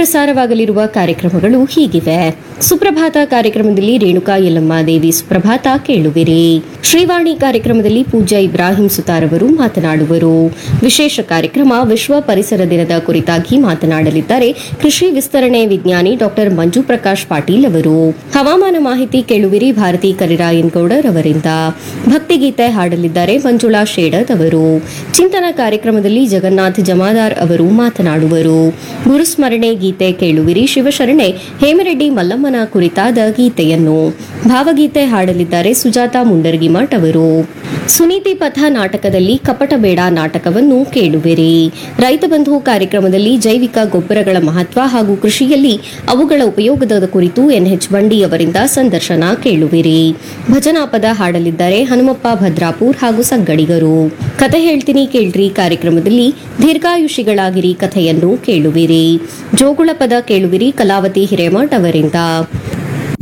ಪ್ರಸಾರವಾಗಲಿರುವ ಕಾರ್ಯಕ್ರಮಗಳು ಹೀಗಿವೆ ಸುಪ್ರಭಾತ ಕಾರ್ಯಕ್ರಮದಲ್ಲಿ ರೇಣುಕಾ ಯಲ್ಲಮ್ಮ ದೇವಿ ಸುಪ್ರಭಾತ ಕೇಳುವಿರಿ ಶ್ರೀವಾಣಿ ಕಾರ್ಯಕ್ರಮದಲ್ಲಿ ಪೂಜ್ಯ ಇಬ್ರಾಹಿಂ ಸುತಾರ್ ಅವರು ಮಾತನಾಡುವರು ವಿಶೇಷ ಕಾರ್ಯಕ್ರಮ ವಿಶ್ವ ಪರಿಸರ ದಿನದ ಕುರಿತಾಗಿ ಮಾತನಾಡಲಿದ್ದಾರೆ ಕೃಷಿ ವಿಸ್ತರಣೆ ವಿಜ್ಞಾನಿ ಡಾಕ್ಟರ್ ಮಂಜು ಪ್ರಕಾಶ್ ಪಾಟೀಲ್ ಅವರು ಹವಾಮಾನ ಮಾಹಿತಿ ಕೇಳುವಿರಿ ಭಾರತಿ ಕರಿರಾಯನ್ಗೌಡರ್ ಅವರಿಂದ ಭಕ್ತಿಗೀತೆ ಹಾಡಲಿದ್ದಾರೆ ಮಂಜುಳಾ ಶೇಡದ್ ಅವರು ಚಿಂತನ ಕಾರ್ಯಕ್ರಮದಲ್ಲಿ ಜಗನ್ನಾಥ್ ಜಮಾದಾರ್ ಅವರು ಮಾತನಾಡುವರು ಗುರುಸ್ಮರಣೆ ಗೀತೆ ಕೇಳುವಿರಿ ಶಿವಶರಣೆ ಹೇಮರೆಡ್ಡಿ ಮಲ್ಲಮ್ಮನ ಕುರಿತಾದ ಗೀತೆಯನ್ನು ಭಾವಗೀತೆ ಹಾಡಲಿದ್ದಾರೆ ಸುಜಾತ ಮುಂಡರ್ಗಿಮಠ್ ಅವರು ಸುನೀತಿ ಪಥ ನಾಟಕದಲ್ಲಿ ಕಪಟ ಬೇಡ ನಾಟಕವನ್ನು ಕೇಳುವಿರಿ ರೈತ ಬಂಧು ಕಾರ್ಯಕ್ರಮದಲ್ಲಿ ಜೈವಿಕ ಗೊಬ್ಬರಗಳ ಮಹತ್ವ ಹಾಗೂ ಕೃಷಿಯಲ್ಲಿ ಅವುಗಳ ಉಪಯೋಗದ ಕುರಿತು ಎನ್ಎಚ್ ಬಂಡಿ ಅವರಿಂದ ಸಂದರ್ಶನ ಕೇಳುವಿರಿ ಭಜನಾ ಪದ ಹಾಡಲಿದ್ದಾರೆ ಹನುಮಪ್ಪ ಭದ್ರಾಪುರ್ ಹಾಗೂ ಸಂಗಡಿಗರು ಕತೆ ಹೇಳ್ತೀನಿ ಕೇಳ್ರಿ ಕಾರ್ಯಕ್ರಮದಲ್ಲಿ ದೀರ್ಘಾಯುಷಿಗಳಾಗಿರಿ ಕಥೆಯನ್ನು ಕೇಳುವಿರಿ ಜೋಗುಳ ಪದ ಕೇಳುವಿರಿ ಕಲಾವತಿ ಹಿರೇಮಠ್ ಅವರಿಂದ